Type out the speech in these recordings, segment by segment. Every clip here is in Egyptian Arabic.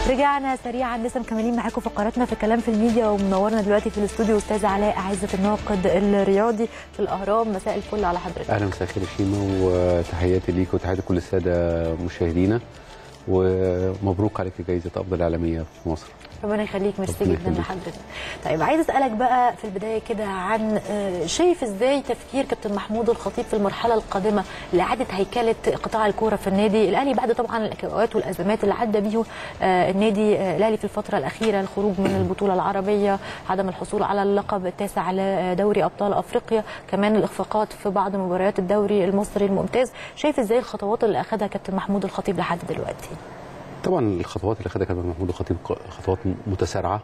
رجعنا سريعا لسه مكملين معاكم فقراتنا في كلام في الميديا ومنورنا دلوقتي في الاستوديو استاذ علاء عزت الناقد الرياضي في الاهرام مساء الفل على حضرتك اهلا مساء الخير يا شيماء وتحياتي ليك وتحياتي لكل الساده مشاهدينا ومبروك عليك جائزه افضل اعلاميه في مصر ربنا يخليك ميرسي ربنا جدا يخليك. لحضرتك طيب عايز اسالك بقى في البدايه كده عن آه، شايف ازاي تفكير كابتن محمود الخطيب في المرحله القادمه لاعاده هيكله قطاع الكوره في النادي الاهلي بعد طبعا الاوقات والازمات اللي عدى بيهم آه، النادي آه، الاهلي في الفتره الاخيره الخروج من البطوله العربيه عدم الحصول على اللقب التاسع لدوري ابطال افريقيا كمان الاخفاقات في بعض مباريات الدوري المصري الممتاز شايف ازاي الخطوات اللي اخذها كابتن محمود الخطيب لحد دلوقتي طبعا الخطوات اللي خدها كابتن محمود الخطيب خطوات متسارعه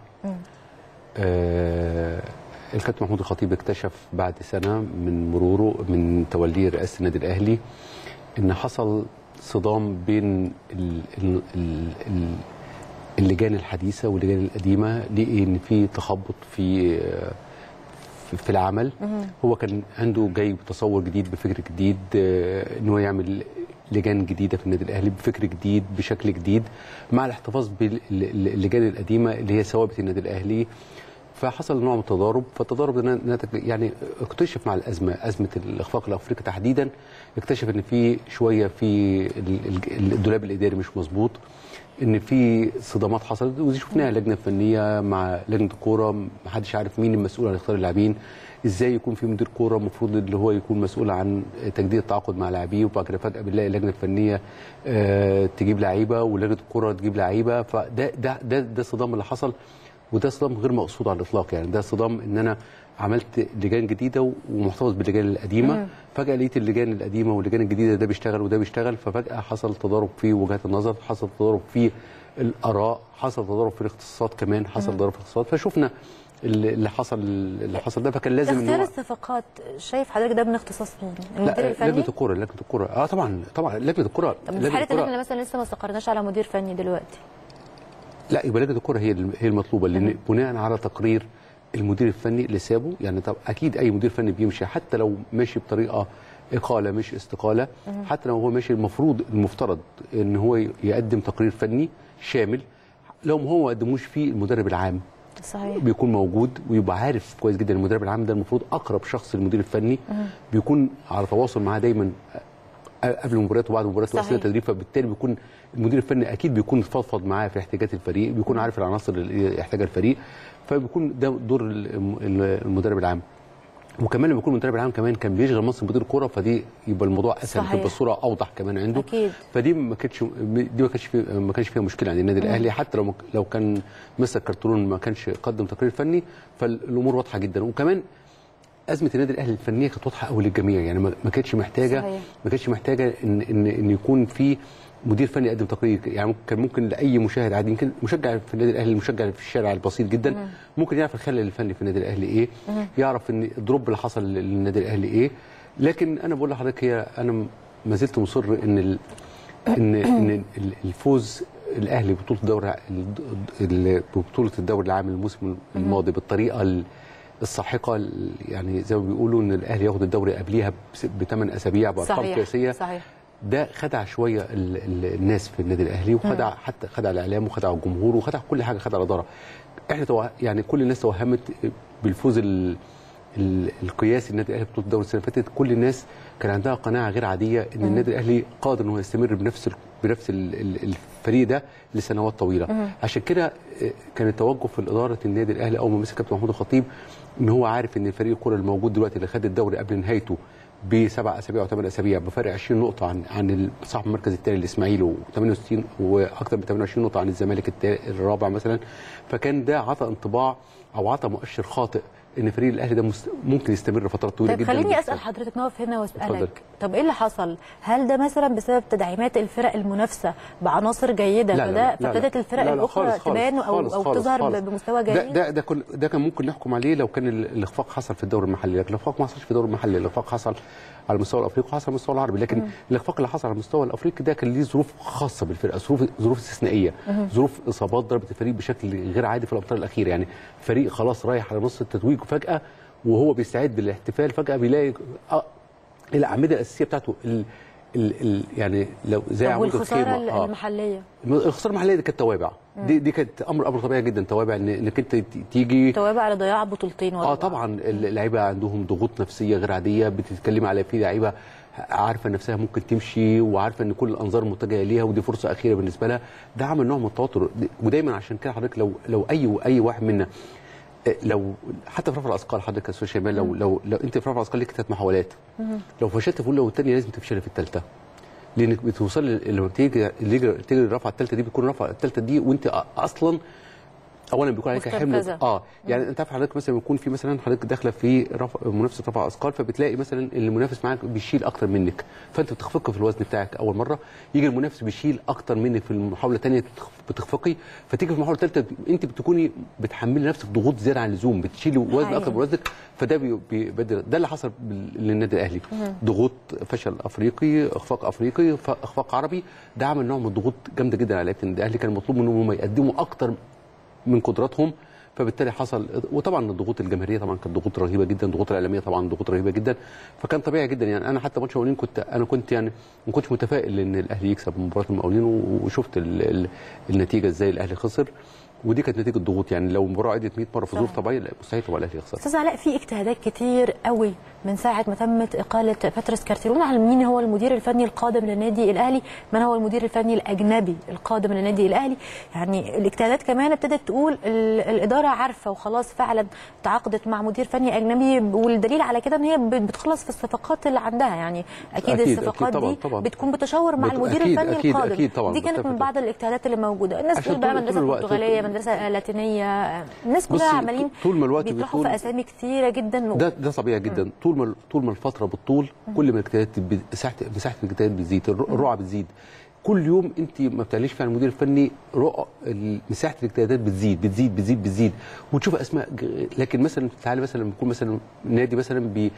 آه الكابتن محمود الخطيب اكتشف بعد سنه من مروره من توليه رئاسه النادي الاهلي ان حصل صدام بين ال ال ال ال اللجان الحديثه واللجان القديمه لقي ان في تخبط في آه، في- في العمل هو كان عنده جاي بتصور جديد بفكر جديد آه، ان هو يعمل لجان جديده في النادي الاهلي بفكر جديد بشكل جديد مع الاحتفاظ باللجان القديمه اللي هي ثوابت النادي الاهلي فحصل نوع من التضارب فالتضارب ده نتج يعني اكتشف مع الازمه ازمه الاخفاق الافريقي تحديدا اكتشف ان في شويه في ال- ال- الدولاب الاداري مش مظبوط ان في صدامات حصلت ودي شفناها لجنه فنيه مع لجنه الكوره ما حدش عارف مين المسؤول عن اختيار اللاعبين ازاي يكون في مدير كوره المفروض اللي هو يكون مسؤول عن تجديد التعاقد مع لاعبيه وبعد كده فجاه بنلاقي اللجنه الفنيه آه، تجيب لعيبه ولجنه الكوره تجيب لعيبه فده ده ده ده الصدام اللي حصل وده صدام غير مقصود على الاطلاق يعني ده صدام ان انا عملت لجان جديده ومحتفظ باللجان القديمه فجاه لقيت اللجان القديمه واللجان الجديده ده بيشتغل وده بيشتغل ففجاه حصل تضارب في وجهات النظر حصل تضارب في الاراء حصل تضارب في الاختصاصات كمان حصل تضارب في الاختصاصات فشفنا اللي اللي حصل اللي حصل ده فكان لازم ان اختيار هو الصفقات شايف حضرتك ده من اختصاص مين؟ المدير لا الفني؟ لجنه الكوره لجنه الكوره اه طبعا طبعا لجنه الكوره طب في لجنة حاله ان الكرة- احنا مثلا لسه ما استقرناش على مدير فني دلوقتي لا يبقى لجنه الكره هي هي المطلوبه لان بناء على تقرير المدير الفني اللي سابه يعني طب اكيد اي مدير فني بيمشي حتى لو ماشي بطريقه اقاله مش استقاله حتى لو هو ماشي المفروض المفترض ان هو يقدم تقرير فني شامل لو ما هو ما قدموش فيه المدرب العام صحيح بيكون موجود ويبقى عارف كويس جدا المدرب العام ده المفروض اقرب شخص للمدير الفني بيكون على تواصل معاه دايما قبل المباريات وبعد المباريات صحيح. واثناء التدريب فبالتالي بيكون المدير الفني اكيد بيكون فضفض معاه في احتياجات الفريق بيكون عارف العناصر اللي يحتاجها الفريق فبيكون ده دور الم- المدرب العام وكمان لما يكون المدرب العام كمان كان بيشغل منصب مدير كوره فدي يبقى الموضوع اسهل صحيح. تبقى الصوره اوضح كمان عنده أكيد. فدي ما كانتش دي ما كانش في ما كانش فيها مشكله عند النادي الاهلي حتى لو لو كان مستر كارترون ما كانش قدم تقرير فني فالامور واضحه جدا وكمان ازمه النادي الاهلي الفنيه كانت واضحه قوي للجميع يعني ما ما كانتش محتاجه صحيح. ما كانتش محتاجه ان ان ان يكون في مدير فني يقدم تقرير يعني كان ممكن لاي مشاهد عادي يمكن مشجع في النادي الاهلي المشجع في الشارع البسيط جدا ممكن يعرف الخلل الفني في النادي الاهلي ايه يعرف ان الدروب اللي حصل للنادي الاهلي ايه لكن انا بقول لحضرتك هي انا ما زلت مصر ان ال ان ان الفوز الاهلي ببطوله الدوري ال- ببطوله الدوري العام الموسم الماضي بالطريقه ال- الساحقه ال- يعني زي ما بيقولوا ان الاهلي ياخد الدوري قبليها بثمان اسابيع بارقام صحيح قياسيه صحيح ده خدع شويه ال ال الناس في النادي الاهلي وخدع حتى خدع الاعلام وخدع الجمهور وخدع كل حاجه خدع الاداره احنا تو... يعني كل الناس توهمت بالفوز ال... ال... القياسي النادي الاهلي بطوله الدوري السنه اللي فاتت كل الناس كان عندها قناعه غير عاديه ان النادي الاهلي قادر انه يستمر بنفس ال... بنفس ال... ال- الفريق ده لسنوات طويله عشان كده آه، كان التوجه في اداره النادي الاهلي اول ما مسك كابتن محمود الخطيب ان هو عارف ان فريق الكره الموجود دلوقتي اللي خد الدوري قبل نهايته بسبع اسابيع وثمان اسابيع بفرق 20 نقطه عن عن صاحب المركز الثاني الاسماعيلي و68 واكثر من 28 نقطه عن الزمالك التا- الرابع مثلا فكان ده عطى انطباع او عطى مؤشر خاطئ ان فريق الاهلي ده مست... ممكن يستمر فترات طويله طيب جدا خليني بالفعل. اسال حضرتك نقف هنا اتفضل. واسالك طب ايه اللي حصل؟ هل ده مثلا بسبب تدعيمات الفرق المنافسه بعناصر جيده لا لا فده لا لا فابتدت لا الفرق لا لا الاخرى خالص خالص تبان او خالص او خالص تظهر خالص. بمستوى ده جيد؟ ده ده, كل ده كان ممكن نحكم عليه لو كان ال- الاخفاق حصل في الدوري المحلي لكن الاخفاق ما حصلش في الدوري المحلي الاخفاق حصل على المستوى الافريقي وحصل على المستوى العربي لكن الاخفاق اللي حصل على المستوى الافريقي ده كان ليه ظروف خاصه بالفرقه ظروف ظروف استثنائيه ظروف اصابات ضربت الفريق بشكل غير عادي في الامتار الاخيره يعني فريق خلاص رايح على نص التتويج وفجاه وهو بيستعد للاحتفال فجاه بيلاقي آه، الاعمده الاساسيه بتاعته ال- ال ال يعني لو زي طب عمود والخساره الخيمه اه المحليه الخساره المحليه دي كانت توابع دي دي كانت امر امر طبيعي جدا توابع إن- انك انت ت- تيجي توابع على ضياع بطولتين ورا اه بعض. طبعا اللعيبه عندهم ضغوط نفسيه غير عاديه بتتكلم على في لعيبه عارفه نفسها ممكن تمشي وعارفه ان كل الانظار متجهه ليها ودي فرصه اخيره بالنسبه لها ده عمل نوع من التوتر ودايما عشان كده حضرتك لو لو اي اي واحد منا آه، لو حتى في رفع الاثقال حضرتك يا استاذ شيماء لو لو لو انت في رفع الاثقال ليك ثلاث محاولات لو فشلت في الاولى والثانيه لازم تفشل في الثالثه لانك بتوصل ل- لما تيجي تيجي تيجي الرفعه الثالثه دي بتكون الرفعه الثالثه دي وانت أ- اصلا اولا بيكون عليك حمل مستنفذة. اه يعني انت عارف حضرتك مثلا يكون في مثلا حضرتك داخله في رفع منافسه رفع اثقال فبتلاقي مثلا اللي المنافس معاك بيشيل اكتر منك فانت بتخفق في الوزن بتاعك اول مره يجي المنافس بيشيل اكتر منك في المحاوله الثانيه بتخفقي فتيجي في المحاوله الثالثه انت بتكوني بتحملي نفسك ضغوط زياده عن اللزوم بتشيلي وزن حقيقي. اكتر من وزنك فده بي- بيبدل ده اللي حصل بال- للنادي الاهلي ضغوط فشل افريقي اخفاق افريقي ف- اخفاق عربي ده عمل نوع من الضغوط جامده جدا على لعيبه النادي الاهلي كان مطلوب منهم هم يقدموا اكتر من قدراتهم فبالتالي حصل وطبعا الضغوط الجماهيريه طبعا كانت ضغوط رهيبه جدا الضغوط الاعلاميه طبعا ضغوط رهيبه جدا فكان طبيعي جدا يعني انا حتى ماتش المقاولين كنت انا كنت يعني ما كنتش متفائل ان الاهلي يكسب مباراه المقاولين و- وشفت ال ال النتيجه ازاي الاهلي خسر ودي كانت نتيجه ضغوط يعني لو المباراه عدت 100 مره في ظروف صحيح. طبيعيه لا مستحيل طبعا الاهلي يخسر استاذ علاء في اجتهادات كتير قوي من ساعه ما تمت اقاله باتريس كارتيرون على مين هو المدير الفني القادم للنادي الاهلي من هو المدير الفني الاجنبي القادم للنادي الاهلي يعني الاجتهادات كمان ابتدت تقول ال- الاداره عارفه وخلاص فعلا تعاقدت مع مدير فني اجنبي والدليل على كده ان هي بت- بتخلص في الصفقات اللي عندها يعني اكيد, أكيد، الصفقات أكيد طبعاً، دي طبعاً. بتكون بتشاور مع بت- المدير أكيد، الفني أكيد، القادم أكيد طبعاً، دي كانت من بتفق. بعض الاجتهادات اللي موجوده الناس عشان تقول بقى طول- مدرسه طول الوقت- برتغاليه مدرسه لاتينيه الناس كلها بصي، عمالين طول ما الوقت بيطرحوا بيطول- في اسامي كتيره جدا و... ده ده طبيعي جدا طول ما طول ما الفتره بتطول كل ما الاجتهادات بت- مساحه مساحه الاجتهاد بتزيد الر- الرقعه بتزيد كل يوم انت ما بتعليش فيها المدير الفني رقع ال- مساحه الاجتهادات بتزيد بتزيد بتزيد بتزيد وتشوف اسماء ج- لكن مثلا تعالى مثلا لما يكون مثلا نادي مثلا بي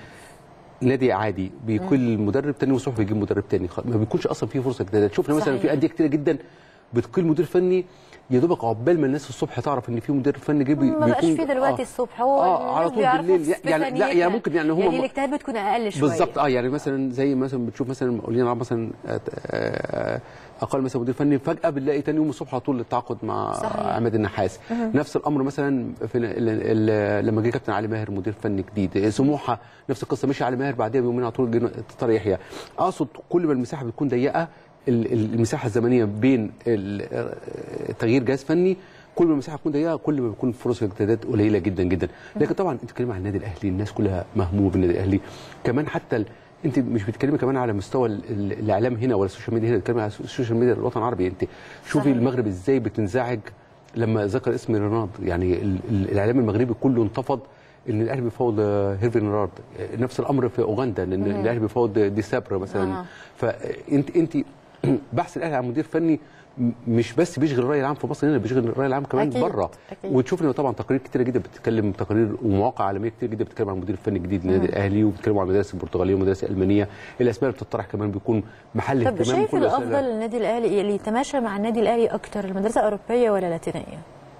نادي عادي بيقل المدرب تاني وصبح بيجيب مدرب تاني خ- ما بيكونش اصلا في فرصه اجتهادات شفنا مثلا صحيح. في انديه كتير جدا بتقيل مدير فني يا دوبك عقبال ما الناس الصبح تعرف ان في مدير فني جه بي- ما بقاش بيكون- في دلوقتي آه. الصبح هو آه، على الناس طول بيعرفوا بالليل. في يعني- لا، ثانيتها. يعني ممكن يعني هم- يعني الاجتهاد بتكون اقل شويه بالظبط اه يعني مثلا زي مثلا بتشوف مثلا المقاولين العرب مثلا آه، آه، اقل مثلا مدير فني فجاه بنلاقي تاني يوم الصبح على طول التعاقد مع صحيح. عماد النحاس نفس الامر مثلا في ال- ال- ال- لما جه كابتن علي ماهر مدير فني جديد سموحه نفس القصه مشي علي ماهر بعدها بيومين على طول جه طارق يحيى اقصد كل ما المساحه بتكون ضيقه ال- ال- المساحه الزمنيه بين ال- آه، تغيير جهاز فني كل ما المساحه تكون ضيقه كل ما بيكون فرص الاجتهادات قليله جدا جدا لكن طبعا انت بتتكلم عن النادي الاهلي الناس كلها مهمومه بالنادي الاهلي كمان حتى ال... انت مش بتتكلمي كمان على مستوى ال- ال- الاعلام هنا ولا السوشيال ميديا هنا بتتكلمي على السوشيال ميديا الوطن العربي انت شوفي صحيح. المغرب ازاي بتنزعج لما ذكر اسم رينارد يعني ال... ال... الاعلام المغربي كله انتفض ان الاهلي بيفاوض آه، هيرفي رينارد آه، نفس الامر في اوغندا لان الاهلي بيفاوض دي سابرا مثلا آه. فانت انت بحث الاهلي عن مدير فني م- مش بس بيشغل الراي العام في مصر هنا بيشغل الراي العام كمان أكيد، بره أكيد. وتشوف ان طبعا تقارير كتيره جدا بتتكلم تقارير ومواقع عالميه كتير جدا بتتكلم عن المدير الفني الجديد للنادي الاهلي وبتتكلم عن المدارس البرتغاليه والمدارس الالمانيه الاسماء اللي بتطرح كمان بيكون محل طب اهتمام شايف كل وسائل الافضل للنادي الاهلي اللي يتماشى مع النادي الاهلي اكتر المدرسه الاوروبيه ولا اللاتينيه؟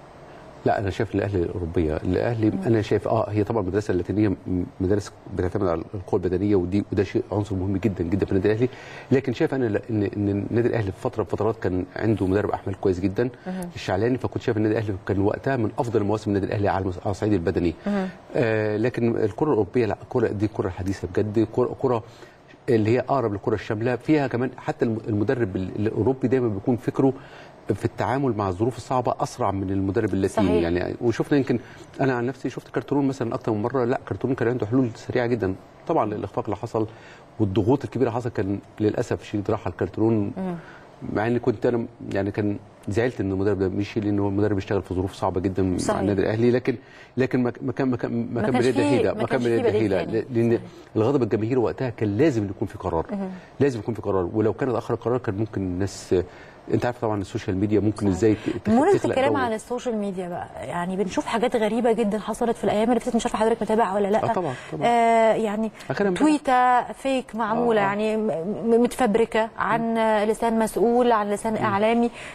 لا انا شايف الاهلي الاوروبيه الاهلي انا شايف اه هي طبعا المدرسه اللاتينيه م- مدارس بتعتمد على القوه البدنيه ودي وده شيء عنصر مهم جدا جدا في النادي الاهلي لكن شايف انا لا- ان ان النادي الاهلي في فتره من الفترات كان عنده مدرب احمال كويس جدا الشعلاني فكنت شايف النادي الاهلي كان وقتها من افضل مواسم النادي الاهلي على المس- على الصعيد البدني آه لكن الكره الاوروبيه لا الكره دي الكره الحديثه بجد كره كره اللي هي اقرب للكره الشامله فيها كمان حتى الم- المدرب ال- الاوروبي دايما بيكون فكره في التعامل مع الظروف الصعبه اسرع من المدرب اللاتيني صحيح. يعني وشفنا يمكن انا عن نفسي شفت كارترون مثلا اكتر من مره لا كارترون كان عنده حلول سريعه جدا طبعا الاخفاق اللي حصل والضغوط الكبيره اللي حصل كان للاسف شديد راح على الكارترون مع ان كنت انا يعني كان زعلت ان المدرب ده مشي لانه المدرب بيشتغل في ظروف صعبه جدا صحيح. مع النادي الاهلي لكن لكن ما ما كان ما كان ما كان كانش بدايه فيه- هيدا ما ما كان كانش فيه بدايه بديل هيدا تاني. لان الغضب الجماهيري وقتها كان لازم يكون في قرار لازم يكون في قرار ولو كان اتاخر القرار كان ممكن الناس انت عارف طبعا السوشيال ميديا ممكن ازاي ت- تخ- بمناسبه تخلق الكلام جو. عن السوشيال ميديا بقى يعني بنشوف حاجات غريبه جدا حصلت في الايام اللي فاتت مش عارفه حضرتك متابع ولا لا آه طبعاً، طبعاً. آه يعني أخيراً امبارح. تويته فيك معموله آه، آه. يعني م- م- متفبركه عن لسان مسؤول عن لسان اعلامي بيقول فيها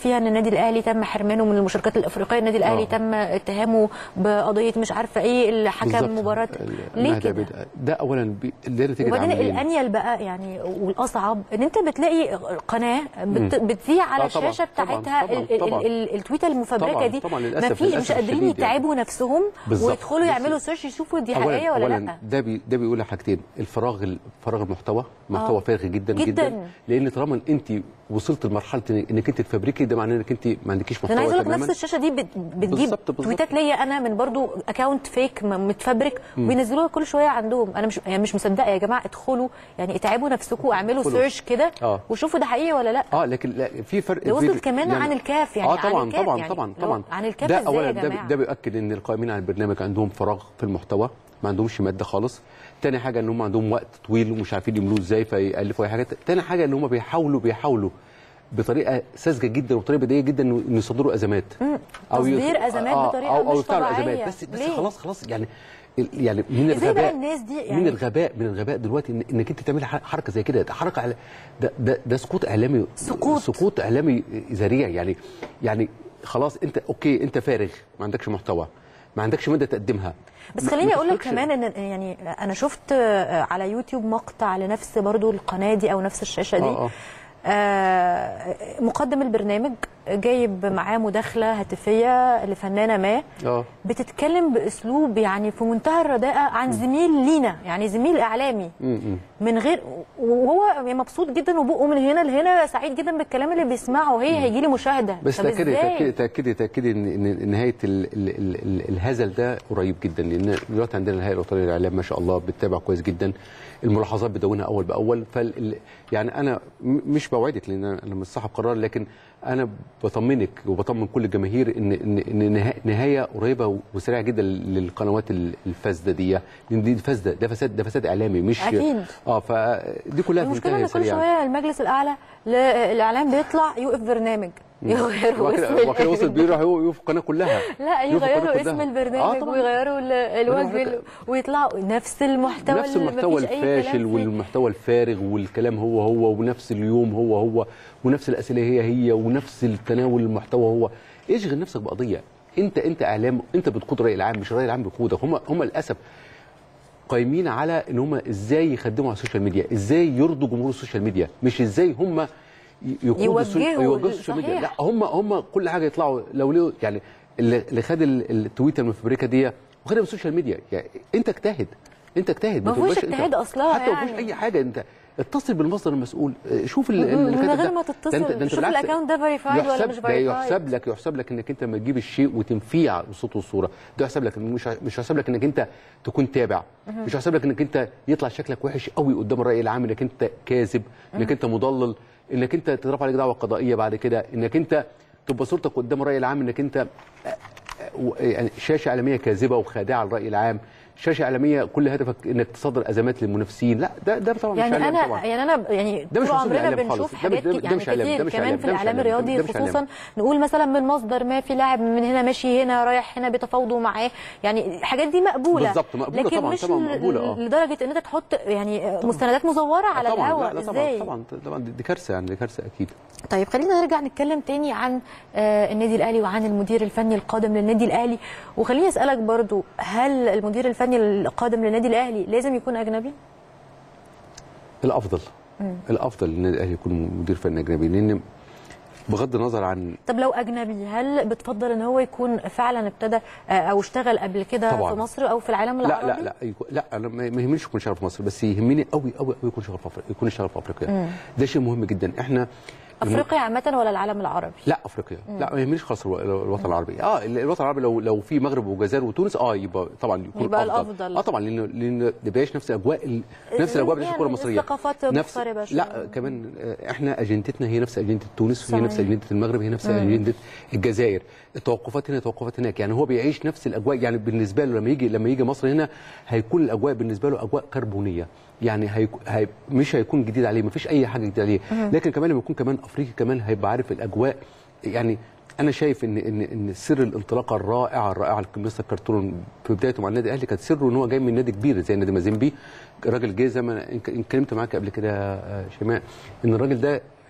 فيها ان النادي الاهلي تم حرمانه من المشاركات الافريقيه النادي الاهلي آه. تم اتهامه بقضيه مش عارفه ايه اللي حكم بالظبط. مباراه ال- ليه مهدي كده عبيد. ده اولا بي- ده نتيجه وبعدين عاملين. الانيل بقى يعني والاصعب ان انت بتلاقي قناه بت بتذيع على آه طبعاً، الشاشه طبعاً، بتاعتها طبعاً، ال- ال- طبعاً. ال- التويته المفبركه طبعاً، دي طبعاً، ما للأسف- في للأسف مش قادرين الشديد يعني. يتعبوا نفسهم بالظبط. ويدخلوا بصي. يعملوا سيرش يشوفوا دي اولا حقيقيه ولا اولا لا ده بي ده بيقول حاجتين الفراغ ال- فراغ المحتوى محتوى آه. فارغ جدا جداً. جدا, لان طالما انت وصلت لمرحله إن- انك انت تفبركي ده معناه انك انت ما عندكيش محتوى انا عايز اقول لك تماما نفس الشاشه دي بت- بتجيب بالظبط، بالظبط. تويتات ليا انا من برضو اكونت فيك م- متفبرك وبينزلوها كل شويه عندهم انا مش يعني مش مصدقه يا جماعه ادخلوا يعني اتعبوا نفسكم واعملوا ادخلوا. سيرش كده آه. وشوفوا ده حقيقي ولا لا اه لكن لا في فرق ده وصلت في- كمان عن الكاف، يعني اه عن طبعا الكاف طبعا يعني. طبعا لو طبعا عن الكاف ده إزاي يا اولا ده, جماعة؟ ده بيؤكد ان القائمين على البرنامج عندهم فراغ في المحتوى ما عندهمش ماده خالص تاني حاجه ان هم عندهم وقت طويل ومش عارفين يملوه ازاي فيالفوا اي حاجه تاني حاجه ان هم بيحاولوا بيحاولوا بطريقه ساذجه جدا وبطريقه بديهيه جدا انه إنه يصدروا ازمات تصدير يص- أزمات بطريقة أو, أو مش يفتعلوا طبيعية. ازمات بس بس ليه؟ خلاص خلاص يعني يعني من إزاي بقى الغباء الناس دي من يعني- الغباء من الغباء دلوقتي إن انك انت تعملي ح- حركه زي كده ده حركه على ده ده, ده سقوط اعلامي سقوط. سقوط اعلامي ذريع يعني يعني خلاص انت اوكي انت فارغ ما عندكش محتوى ما عندكش ماده تقدمها بس ما- خليني ما اقول لك تفرقش. كمان ان يعني انا شفت آه، على يوتيوب مقطع لنفس برضو القناه دي او نفس الشاشه دي آه، آه. آه، مقدم البرنامج جايب معاه مداخله هاتفيه لفنانه ما اه بتتكلم باسلوب يعني في منتهى الرداءه عن زميل لينا يعني زميل اعلامي من غير وهو يعني مبسوط جدا وبقه من هنا لهنا سعيد جدا بالكلام اللي بيسمعه هي هيجي لي مشاهده بس طب تاكدي إزاي؟ تاكدي تاكدي تاكدي ان ان نهايه ال ال ال ال الهزل ده قريب جدا لان دلوقتي عندنا الهيئه الوطنيه للاعلام ما شاء الله بتتابع كويس جدا الملاحظات بدونها اول باول فال يعني انا م- مش بوعدك لان انا مش صاحب قرار لكن انا بطمنك وبطمن كل الجماهير ان ان ان نها- نهايه قريبه وسريعه جدا للقنوات ال- الفاسده دي لان دي فاسده ده فساد ده فساد اعلامي مش أكيد. اه فدي كلها في المشكله منتهى ان كل سريعة. شويه المجلس الاعلى للاعلام بيطلع يوقف برنامج يغيروا وبعد اسم كده- وبعد كده ال- وصل بيروح يوقف القناه كلها لا يوقف القناة يغيروا كلها. اسم آه البرنامج طبعاً. ويغيروا ال- الوجه أنا ال- ويطلعوا نفس المحتوى نفس اللي المحتوى مفيش أي كلام الفاشل فيه. والمحتوى الفارغ والكلام هو هو ونفس اليوم هو هو ونفس الاسئله هي هي ونفس التناول المحتوى هو اشغل نفسك بقضيه انت انت اعلام انت بتقود الراي العام مش الراي العام بيقودك هم هم للاسف قايمين على ان هم ازاي يخدموا على السوشيال ميديا ازاي يرضوا جمهور السوشيال ميديا مش ازاي هم ي- يقودوا السو- يوجهوا يوجهوا السوشيال ميديا صحيح. لا هم هم كل حاجه يطلعوا لو ليه يعني اللي اللي خد ال- التويته المفبركه دي واخدها من السوشيال ميديا يعني انت اجتهد انت اجتهد ما فيهوش تبقاش انت- اجتهاد أصلها حتى ما فيهوش يعني. اي حاجه انت اتصل بالمصدر المسؤول اه، شوف ال- من اللي غير كاتب ده. ما ده تتصل، انت- ده انت شوف بالعكس الأكاونت ده verified ولا يحسب- مش ده verified. يحسب لك يحسب لك انك انت لما تجيب الشيء وتنفيه على الصوت والصوره ده يحسب لك مش مش يحسب لك انك انت تكون تابع مش يحسب لك انك انت يطلع شكلك وحش قوي قدام الراي العام انك انت كاذب انك انت مضلل انك انت تترفع عليك دعوه قضائيه بعد كده انك انت تبقى صورتك قدام الراي العام انك انت و- يعني شاشه اعلاميه كاذبه وخادعه للراي العام شاشه اعلاميه كل هدفك انك تصدر ازمات للمنافسين لا ده ده طبعا مش يعني إعلام انا طبعا يعني انا يعني ده مش طول مسؤول عمرنا الإعلام خالص. بنشوف ده مش- حاجات ده- ده يعني مش إعلام، ده كتير مش كمان إعلام، في ده مش الاعلام إعلام، الرياضي ده مش إعلام. خصوصا نقول مثلا من مصدر ما في لاعب من هنا ماشي هنا رايح هنا بيتفاوضوا معاه يعني الحاجات دي مقبوله بالظبط، مقبولة لكن طبعاً، مش طبعاً ل- مقبولة، آه. لدرجه ان انت تحط يعني مستندات مزوره على طبعا الهواء لا لا ازاي طبعا طبعا طبعا دي دي كارثه يعني دي كارثه اكيد طيب خلينا نرجع نتكلم تاني عن آه، النادي الاهلي وعن المدير الفني القادم للنادي الاهلي وخليني اسالك برضو هل المدير الفني القادم للنادي الاهلي لازم يكون اجنبي؟ الافضل الافضل ان النادي الاهلي يكون مدير فني اجنبي لان بغض النظر عن طب لو اجنبي هل بتفضل ان هو يكون فعلا ابتدى آه، او اشتغل قبل كده طبعاً. في مصر او في العالم لا العربي؟ لا لا يكون- لا انا ما ما يهمنيش يكون شغال في مصر بس يهمني قوي قوي قوي يكون شغال في افريقيا يكون شغال في افريقيا ده شيء مهم جدا احنا افريقيا عامه ولا العالم العربي؟ لا افريقيا لا ما يهمنيش خالص الو- الوطن العربي اه ال- الوطن العربي لو لو في مغرب والجزائر وتونس اه يبقى طبعا يكون يبقى أفضل. الأفضل. اه طبعا لان لان ما بيبقاش نفس الاجواء ال- نفس الاجواء بتاعت يعني الكره المصريه الثقافات نفس مقتربة شوية. لا كمان آه، احنا اجندتنا هي نفس اجنده تونس صحيح. وهي نفس اجنده المغرب هي نفس اجنده الجزائر التوقفات هنا توقفات هناك يعني هو بيعيش نفس الاجواء يعني بالنسبه له لما يجي لما يجي مصر هنا هيكون الاجواء بالنسبه له اجواء كربونيه يعني هيك... هي... مش هيكون جديد عليه مفيش اي حاجه جديده عليه لكن كمان لما يكون كمان افريقي كمان هيبقى عارف الاجواء يعني انا شايف ان ان ان سر الانطلاقه الرائعه الرائعه لمستر كارتون في بدايته مع النادي الاهلي كانت سره ان هو جاي من نادي كبير زي نادي مازيمبي راجل جه زي ما أنا اتكلمت معاك قبل كده يا شيماء ان الراجل ده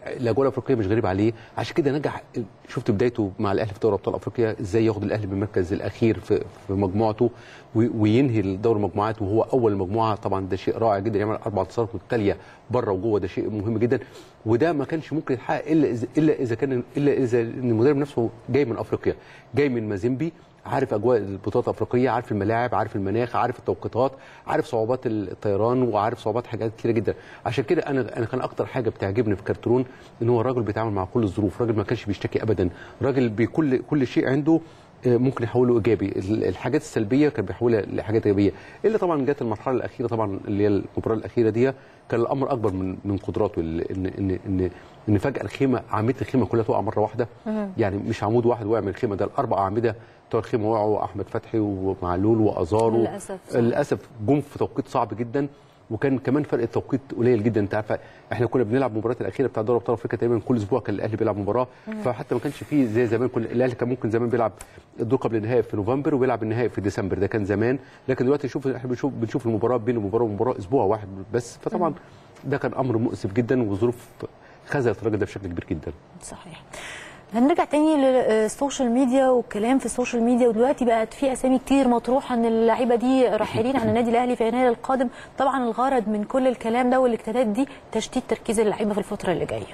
الاجواء الافريقيه مش غريب عليه عشان كده نجح شفت بدايته مع الاهلي في دوري ابطال افريقيا ازاي ياخد الاهلي بالمركز الاخير في في مجموعته وي- وينهي دوري المجموعات وهو اول مجموعه طبعا ده شيء رائع جدا يعمل اربع انتصارات متتاليه بره وجوه ده شيء مهم جدا وده ما كانش ممكن يتحقق الا اذا الا اذا كان الا اذا ان المدرب نفسه جاي من افريقيا جاي من مازيمبي عارف اجواء البطولات الافريقيه عارف الملاعب عارف المناخ عارف التوقيتات عارف صعوبات الطيران وعارف صعوبات حاجات كتيره جدا عشان كده انا انا كان اكتر حاجه بتعجبني في كارترون ان هو راجل بيتعامل مع كل الظروف راجل ما كانش بيشتكي ابدا راجل بكل كل شيء عنده آه، ممكن يحوله ايجابي ال- الحاجات السلبيه كان بيحولها لحاجات ايجابيه الا طبعا جت المرحله الاخيره طبعا اللي هي المباراه الاخيره دي كان الامر اكبر من من قدراته ال- ان ان ان ان فجاه الخيمه اعمده الخيمه كلها تقع مره واحده يعني مش عمود واحد وقع من الخيمه ده الاربع اعمده بتوع الخيمه وقعوا احمد فتحي ومعلول وازارو للأسف، صح. للاسف جم في توقيت صعب جدا وكان كمان فرق التوقيت قليل جدا انت عارفه احنا كنا بنلعب المباريات الاخيره بتاع دوري ابطال افريقيا تقريبا كل اسبوع كان الاهلي بيلعب مباراه فحتى ما كانش فيه زي زمان كل الاهلي كان ممكن زمان بيلعب الدور قبل النهائي في نوفمبر وبيلعب النهائي في ديسمبر ده كان زمان لكن دلوقتي شوف احنا بنشوف بنشوف المباراه بين مباراه ومباراه اسبوع واحد بس فطبعا ده كان امر مؤسف جدا وظروف خذلت الراجل ده بشكل كبير جدا صحيح هنرجع تاني للسوشيال ميديا والكلام في السوشيال ميديا ودلوقتي بقت في اسامي كتير مطروحه ان اللعيبه دي راحلين عن النادي الاهلي في يناير القادم طبعا الغرض من كل الكلام ده والاجتهادات دي تشتيت تركيز اللعيبه في الفتره اللي جايه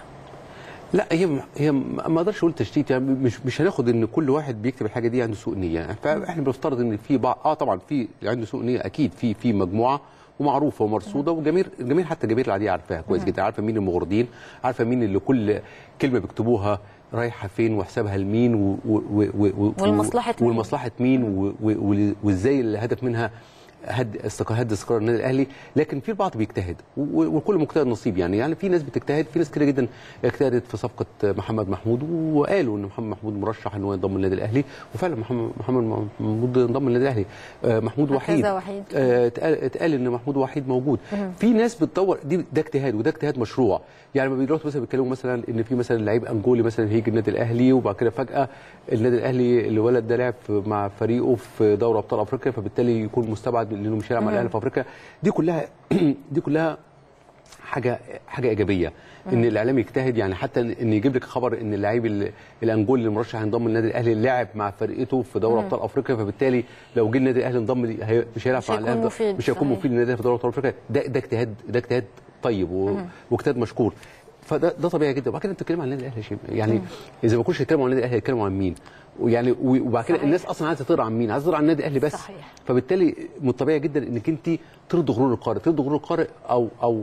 لا هي هي ما اقدرش اقول تشتيت يعني مش مش هناخد ان كل واحد بيكتب الحاجه دي عنده سوء نيه يعني فاحنا بنفترض ان في بعض اه طبعا في عنده سوء نيه اكيد في في مجموعه ومعروفه ومرصوده والجماهير الجماهير حتى الجماهير العاديه عارفاها كويس جدا عارفه مين المغرضين عارفه مين اللي كل كلمه بيكتبوها رايحه فين وحسابها لمين و و و و والمصلحة مين. والمصلحه مين و- و- و- وازاي الهدف منها هد استقرار هد استقرار النادي الاهلي لكن في البعض بيجتهد و- وكل مجتهد نصيب يعني يعني في ناس بتجتهد في ناس كتير جدا اجتهدت في صفقه محمد محمود وقالوا ان محمد محمود مرشح ان هو ينضم للنادي الاهلي وفعلا محمد محمد محمود انضم للنادي الاهلي آه، محمود هكذا وحيد وحيد. آه، اتقال اتقال ان محمود وحيد موجود في ناس بتدور دي ده اجتهاد وده اجتهاد مشروع يعني لما بيروحوا مثلا بيتكلموا مثلا ان في مثلا لعيب انجولي مثلا هيجي النادي الاهلي وبعد كده فجاه النادي الاهلي الولد ده لعب في- مع فريقه في دوري ابطال افريقيا فبالتالي يكون مستبعد لانه مش هيلعب مع الاهلي في افريقيا دي كلها دي كلها حاجه حاجه ايجابيه ان الاعلام يجتهد يعني حتى ان يجيب لك خبر ان اللعيب ال- الانجولي اللي مرشح ينضم للنادي الاهلي لعب مع فرقته في دوري ابطال افريقيا فبالتالي لو جه النادي الاهلي انضم لي- هي- مش هيلعب مش مع هيكون الاهلي مفيد، مش هيكون صحيح. مفيد للنادي الأهلي في دوري ابطال افريقيا ده ده اجتهاد ده اجتهاد طيب و- واجتهاد مشكور فده ده طبيعي جدا وبعد كده انت بتتكلم عن النادي الاهلي يا شيماء. يعني اذا ما كنتش هيتكلموا عن النادي الاهلي هيتكلموا عن مين ويعني و- وبعد كده صحيح. الناس اصلا عايزه تقرا عن مين عايزه تقرا عن النادي الاهلي بس صحيح. فبالتالي من الطبيعي جدا انك انت ترضي غرور القارئ ترضي غرور القارئ او او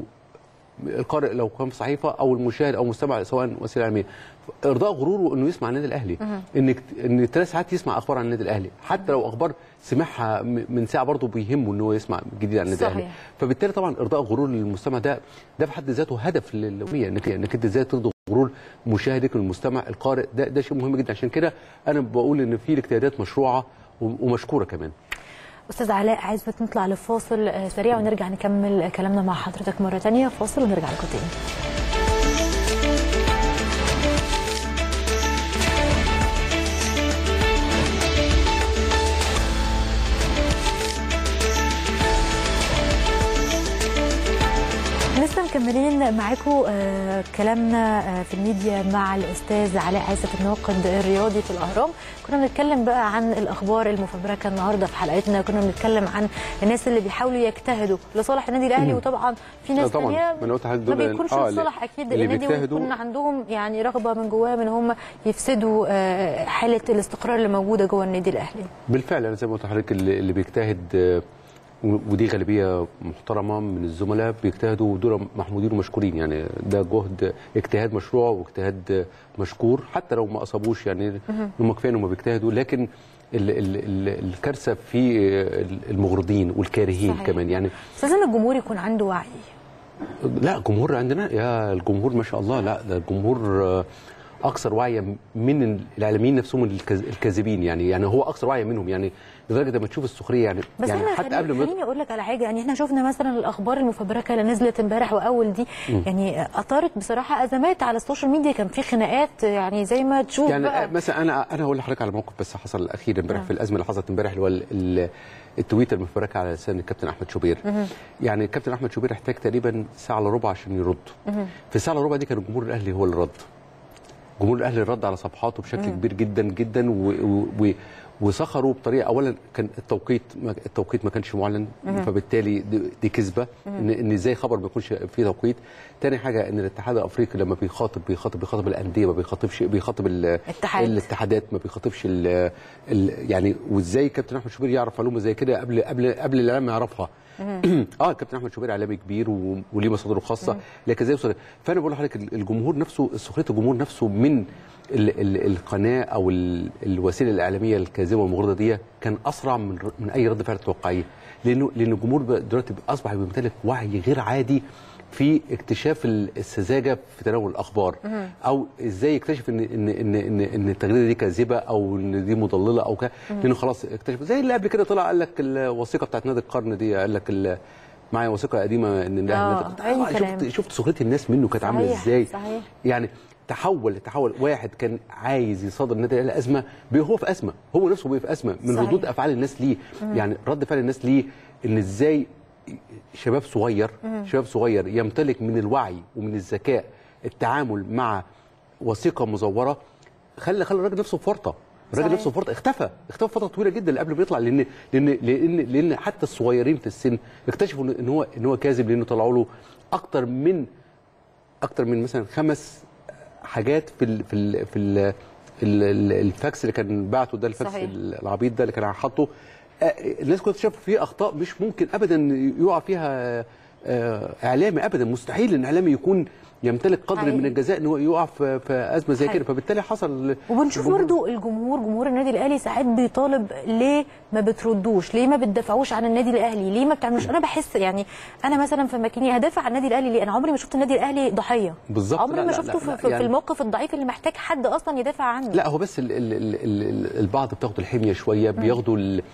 القارئ لو كان في صحيفه او المشاهد او المستمع سواء وسيله اعلاميه ارضاء غروره انه يسمع النادي الاهلي انك ان ثلاث ساعات يسمع اخبار عن النادي الاهلي حتى لو اخبار سمعها م- من ساعه برضه بيهمه ان هو يسمع جديد عن النادي صحيح. الاهلي فبالتالي طبعا ارضاء غرور للمستمع ده ده في حد ذاته هدف للأمية انك انك انت ازاي ترضي غرور مشاهدك المستمع القارئ ده ده شيء مهم جدا عشان كده انا بقول ان في الاجتهادات مشروعه و- ومشكوره كمان استاذ علاء عايز بس نطلع لفاصل آه، سريع ونرجع نكمل كلامنا مع حضرتك مره تانية فاصل ونرجع لكم تاني لسه مكملين معاكم آه، كلامنا آه، في الميديا مع الاستاذ علاء عايسف الناقد الرياضي في الاهرام كنا بنتكلم بقى عن الاخبار المفبركه النهارده في حلقتنا كنا بنتكلم عن الناس اللي بيحاولوا يجتهدوا لصالح النادي الاهلي وطبعا في ناس لا طبعاً. تانية ما أنا قلت لحضرتك ما دول- بيكونش آه، لصالح اكيد اللي النادي بيجتهدوا- ويكون عندهم يعني رغبه من جواهم ان هم يفسدوا آه، حاله الاستقرار اللي موجوده جوه النادي الاهلي بالفعل انا زي ما قلت لحضرتك اللي اللي بيجتهد آه، و- ودي غالبيه محترمه من الزملاء بيجتهدوا ودول محمودين ومشكورين يعني ده جهد اجتهاد مشروع واجتهاد آه، مشكور حتى لو ما اصابوش يعني هم كفايه انهم بيجتهدوا لكن ال ال ال الكارثه في آه، المغرضين والكارهين صحيح. كمان يعني بس لازم الجمهور يكون عنده وعي لا الجمهور عندنا يا الجمهور ما شاء الله لا ده الجمهور آه، اكثر وعيا من الاعلاميين نفسهم الكاز- الكاذبين يعني يعني هو اكثر وعيا منهم يعني لدرجه لما تشوف السخريه يعني بس يعني احنا حتى خليني, قبل ما خليني اقول لك على حاجه يعني احنا شفنا مثلا الاخبار المفبركه اللي نزلت امبارح واول دي يعني اثارت بصراحه ازمات على السوشيال ميديا كان في خناقات يعني زي ما تشوف يعني بقى مثلا انا انا هقول لحضرتك على موقف بس حصل اخير امبارح في الازمه اللي حصلت امبارح اللي هو ال- ال- التويته المفبركه على لسان الكابتن احمد شوبير يعني الكابتن احمد شوبير احتاج تقريبا ساعه الا ربع عشان يرد في الساعه الا ربع دي كان الجمهور الاهلي هو اللي رد جمهور الاهلي رد على صفحاته بشكل كبير جدا جدا و و و وسخروا بطريقه اولا كان التوقيت ما التوقيت ما كانش معلن فبالتالي دي, دي كذبه ان ان ازاي خبر ما يكونش فيه توقيت تاني حاجه ان الاتحاد الافريقي لما بيخاطب بيخاطب بيخاطب الانديه ما بيخاطبش بيخاطب ال- اتحاد. الاتحادات ما بيخاطبش ال ال يعني وازاي كابتن احمد شوبير يعرف معلومه زي كده قبل قبل قبل الاعلام ما يعرفها اه كابتن احمد شوبير اعلامي كبير و- وليه مصادره الخاصه لكن زي يوصل فانا بقول لحضرتك ال- الجمهور نفسه سخريه الجمهور نفسه من ال ال القناه او ال الوسيله الاعلاميه الكاذبه والمغرضه دي كان اسرع من ر- من اي رد فعل توقعيه لانه لان الجمهور بقى دلوقتي اصبح بيمتلك وعي غير عادي في اكتشاف ال- السذاجه في تناول الاخبار او ازاي يكتشف ان ان ان ان, إن التغريده دي كاذبه او ان دي مضلله او كده لانه خلاص اكتشف زي اللي قبل كده طلع قال لك الوثيقه بتاعت نادي القرن دي قال لك ال- معايا وثيقه قديمه ان آه، الاهلي أي كلام. شفت شفت سخريه الناس منه كانت عامله صحيح، ازاي صحيح. يعني تحول تحول واحد كان عايز يصادر النادي الاهلي ازمه بقى هو في ازمه هو نفسه بقى في ازمه من صحيح. ردود افعال الناس ليه يعني رد فعل الناس ليه ان ازاي شباب صغير شباب صغير يمتلك من الوعي ومن الذكاء التعامل مع وثيقه مزوره خلى خلى الراجل نفسه في ورطه الراجل صحيح. نفسه في ورطه اختفى اختفى فتره طويله جدا قبل ما يطلع لان لان لان لان حتى الصغيرين في السن اكتشفوا ان هو ان هو كاذب لانه طلعوا له اكتر من اكتر من مثلا خمس حاجات في ال في ال في ال ال- ال- الفاكس اللي كان بعته ده الفاكس صحيح. العبيط ده اللي كان حاطه آه، الناس كلها شافوا فيه اخطاء مش ممكن ابدا يقع فيها آه، اعلامي ابدا مستحيل ان اعلامي يكون يمتلك قدر حقيقي. من الجزاء ان هو يقع في في ازمه زي حقيقي. كده فبالتالي حصل وبنشوف الجمهور- برضو الجمهور جمهور النادي الاهلي ساعات بيطالب ليه ما بتردوش ليه ما بتدافعوش عن النادي الاهلي ليه ما بتعملوش انا بحس يعني انا مثلا في مكاني هدافع عن النادي الاهلي ليه انا عمري ما شفت النادي الاهلي ضحيه بالظبط. عمري لا، ما لا، شفته لا، في, لا، في, في يعني- الموقف الضعيف اللي محتاج حد اصلا يدافع عنه لا هو بس ال ال ال ال البعض بتاخد الحميه شويه بياخدوا ال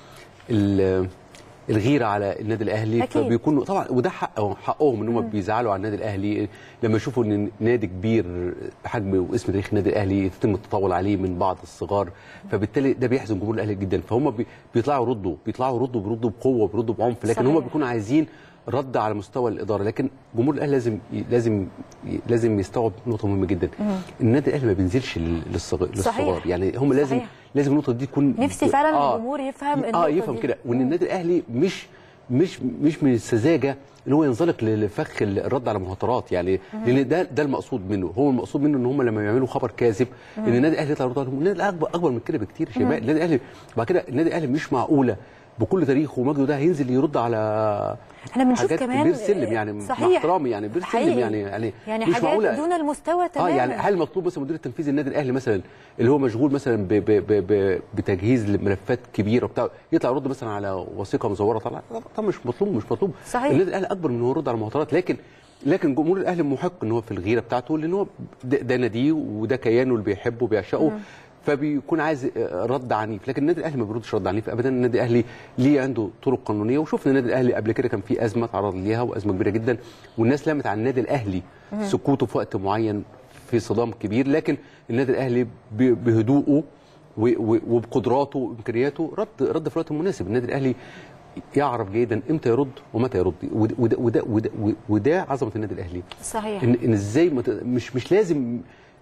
ال الغيره على النادي الاهلي أكيد. فبيكونوا طبعا وده حق حقهم ان هم بيزعلوا على النادي الاهلي لما يشوفوا ان نادي كبير بحجم واسم تاريخ النادي الاهلي يتم التطاول عليه من بعض الصغار فبالتالي ده بيحزن جمهور الاهلي جدا فهم بي- بيطلعوا يردوا بيطلعوا يردوا بيردوا بقوه بيردوا بعنف لكن هم صحيح. بيكونوا عايزين رد على مستوى الاداره لكن جمهور الاهلي لازم لازم لازم يستوعب نقطه مهمه جدا النادي الاهلي ما بينزلش لل- للصغ- صحيح. للصغار يعني هم لازم صحيح. لازم النقطه دي تكون نفسي فعلا الجمهور يفهم النقطة اه يفهم دي. كده وان النادي الاهلي مش مش مش من السذاجه ان هو ينزلق لفخ الرد على مهاترات يعني لان ده ده المقصود منه هو المقصود منه ان هم لما يعملوا خبر كاذب ان النادي الاهلي يطلع يرد عليهم النادي الاهلي اكبر اكبر من كده بكتير يا شباب النادي الاهلي بعد كده النادي الاهلي مش معقوله بكل تاريخه ومجده ده هينزل يرد على احنا بنشوف حاجات كمان بير سلم يعني مع صحيح. احترامي يعني بير سلم حقيقي. يعني يعني يعني مش حاجات معقوله دون المستوى اه تماما يعني هل مطلوب مثلا مدير التنفيذي النادي الاهلي مثلا اللي هو مشغول مثلا ب ب ب ب بتجهيز لملفات كبيره وبتاع يطلع يرد مثلا على وثيقه مزوره طلع طبعا مش مطلوب مش مطلوب صحيح. النادي الاهلي اكبر من هو يرد على المهاترات لكن لكن جمهور الاهلي محق ان هو في الغيره بتاعته لان هو ده, ده ناديه وده كيانه اللي بيحبه وبيعشقه فبيكون عايز رد عنيف لكن النادي الاهلي ما بيردش رد عنيف ابدا النادي الاهلي ليه عنده طرق قانونيه وشفنا النادي الاهلي قبل كده كان في ازمه تعرض ليها وازمه كبيره جدا والناس لامت على النادي الاهلي سكوته في وقت معين في صدام كبير لكن النادي الاهلي ب- بهدوءه و- و- وبقدراته وامكانياته رد رد في الوقت المناسب النادي الاهلي يعرف جيدا امتى يرد ومتى يرد وده وده وده, وده, وده عظمه النادي الاهلي صحيح ان ان ازاي ما ت- مش مش لازم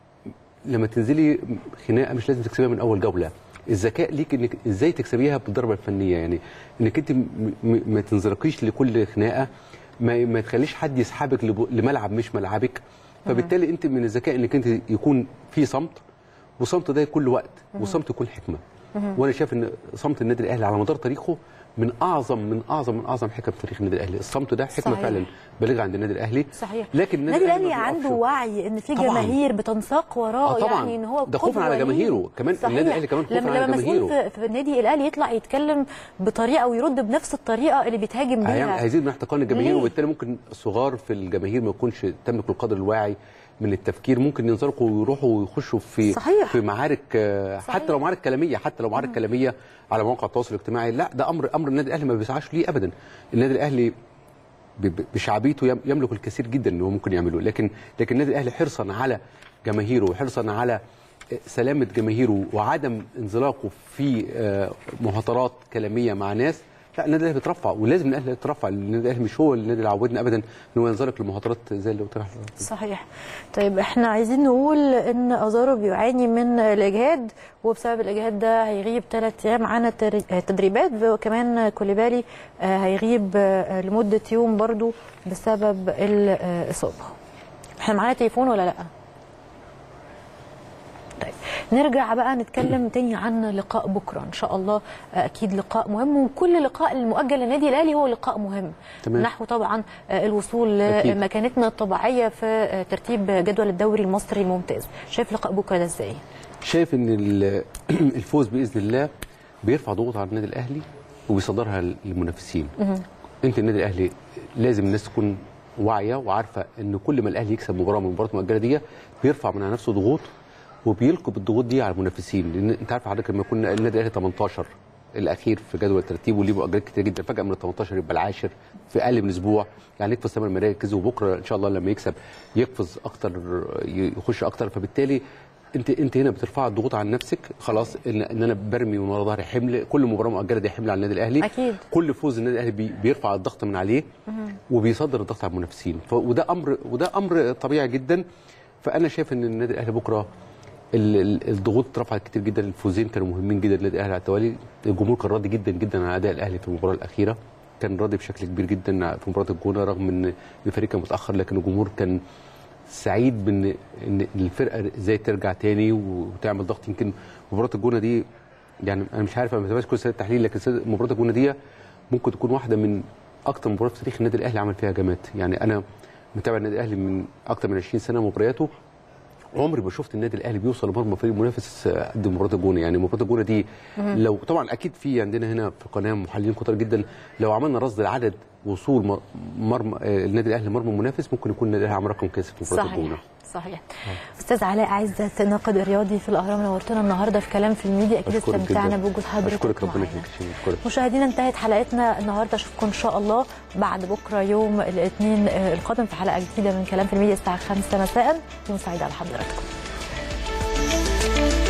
لما تنزلي خناقه مش لازم تكسبيها من اول جوله الذكاء ليك انك ازاي تكسبيها بالضربه الفنيه يعني انك انت م- م- ما تنزلقيش لكل خناقه ما, ما تخليش حد يسحبك لب- لملعب مش ملعبك فبالتالي انت من الذكاء انك انت يكون في صمت وصمت ده كل وقت وصمت يكون حكمه وانا شايف ان صمت النادي الاهلي على مدار تاريخه من اعظم من اعظم من اعظم حكم في تاريخ النادي الاهلي الصمت ده حكمه صحيح. فعلا بالغه عند النادي الاهلي صحيح لكن النادي الاهلي ما عنده بيقفش. وعي ان في طبعاً. جماهير بتنساق وراه آه طبعاً. يعني ان هو ده خوفاً قدوة على ليه. جماهيره. كمان صحيح. النادي الأهلي كمان خوفاً لما على لما مسؤول جماهيره. في, في النادي الاهلي يطلع يتكلم بطريقه ويرد بنفس الطريقه اللي بيتهاجم هيعمل- بيها هيزيد من احتقان الجماهير ليه؟ وبالتالي ممكن الصغار في الجماهير ما يكونش تملك القدر الواعي من التفكير ممكن ينزلقوا ويروحوا ويخشوا في صحيح. في معارك آه، صحيح. حتى لو معارك كلاميه حتى لو معارك كلاميه على مواقع التواصل الاجتماعي لا ده امر امر النادي الاهلي ما بيسعاش ليه ابدا النادي الاهلي ب- ب- بشعبيته يم- يملك الكثير جدا ان هو ممكن يعمله لكن لكن النادي الاهلي حرصا على جماهيره وحرصا على سلامه جماهيره وعدم انزلاقه في آه، مهاترات كلاميه مع ناس لا النادي الاهلي بيترفع ولازم النادي الاهلي يترفع لأن النادي الاهلي مش هو النادي اللي عودنا ابدا ان هو ينزلق لمهاترات زي اللي قلت لحضرتك صحيح طيب احنا عايزين نقول ان ازارو بيعاني من الاجهاد وبسبب الاجهاد ده هيغيب ثلاث ايام عن التر- التدريبات وكمان كوليبالي آه، هيغيب آه، لمده يوم برضو بسبب الاصابه احنا معانا تليفون ولا لا طيب نرجع بقى نتكلم تاني عن لقاء بكره ان شاء الله آه، اكيد لقاء مهم وكل لقاء المؤجل للنادي الاهلي هو لقاء مهم تمام. نحو طبعا آه، الوصول أكيد. لمكانتنا الطبيعيه في آه، ترتيب جدول الدوري المصري الممتاز شايف لقاء بكره ده ازاي شايف ان ال- الفوز باذن الله بيرفع ضغوط على النادي الاهلي وبيصدرها للمنافسين انت النادي الاهلي لازم الناس تكون واعيه وعارفه ان كل ما الاهلي يكسب مباراه من المباريات المؤجله دي بيرفع من على نفسه ضغوط وبيلقي بالضغوط دي على المنافسين لان انت عارف حضرتك لما كنا النادي الاهلي 18 الاخير في جدول الترتيب وليه مؤجلات كتير جدا فجاه من ال 18 يبقى العاشر في اقل من اسبوع يعني يقفز ثمان مراكز وبكره ان شاء الله لما يكسب يقفز اكتر يخش اكتر فبالتالي انت انت هنا بترفع الضغوط عن نفسك خلاص ان, إن انا برمي من ورا ظهري حمل كل مباراه مؤجله دي حمل على النادي الاهلي أكيد. كل فوز النادي الاهلي بي- بيرفع الضغط من عليه وبيصدر الضغط على المنافسين ف- وده امر وده امر طبيعي جدا فانا شايف ان النادي الاهلي بكره ال- ال- الضغوط اترفعت كتير جدا الفوزين كانوا مهمين جدا للنادي الاهلي على التوالي الجمهور كان راضي جدا جدا على اداء الاهلي في المباراه الاخيره كان راضي بشكل كبير جدا في مباراه الجونه رغم ان الفريق كان متاخر لكن الجمهور كان سعيد بان ان الفرقه ازاي ترجع تاني وتعمل ضغط يمكن مباراه الجونه دي يعني انا مش عارف انا ما بتابعش كل سنه التحليل لكن سنة- مباراه الجونه دي ممكن تكون واحده من اكتر مباريات في تاريخ النادي الاهلي عمل فيها هجمات يعني انا متابع النادي الاهلي من اكتر من 20 سنه مبارياته عمري ما شفت النادي الاهلي بيوصل لمرمى فريق منافس قد مباراه الجونه يعني مباراه الجونه دي لو طبعا اكيد في عندنا هنا في القناه محللين كتار جدا لو عملنا رصد لعدد وصول م- مرمى آه، النادي الاهلي لمرمى منافس ممكن يكون النادي الاهلي عمل رقم كاسب في مباراه الجونه صحيح صحيح استاذ علاء عزت الناقد الرياضي في الاهرام نورتنا النهارده في كلام في الميديا اكيد أشكرك استمتعنا جداً. بوجود حضرتك اشكرك ربنا معانا. يخليك شيماء، اشكرك مشاهدينا انتهت حلقتنا النهارده اشوفكم ان شاء الله بعد بكره يوم الاثنين آه، القادم في حلقه جديده من كلام في الميديا الساعه 5 مساء يوم سعيد على حضراتكم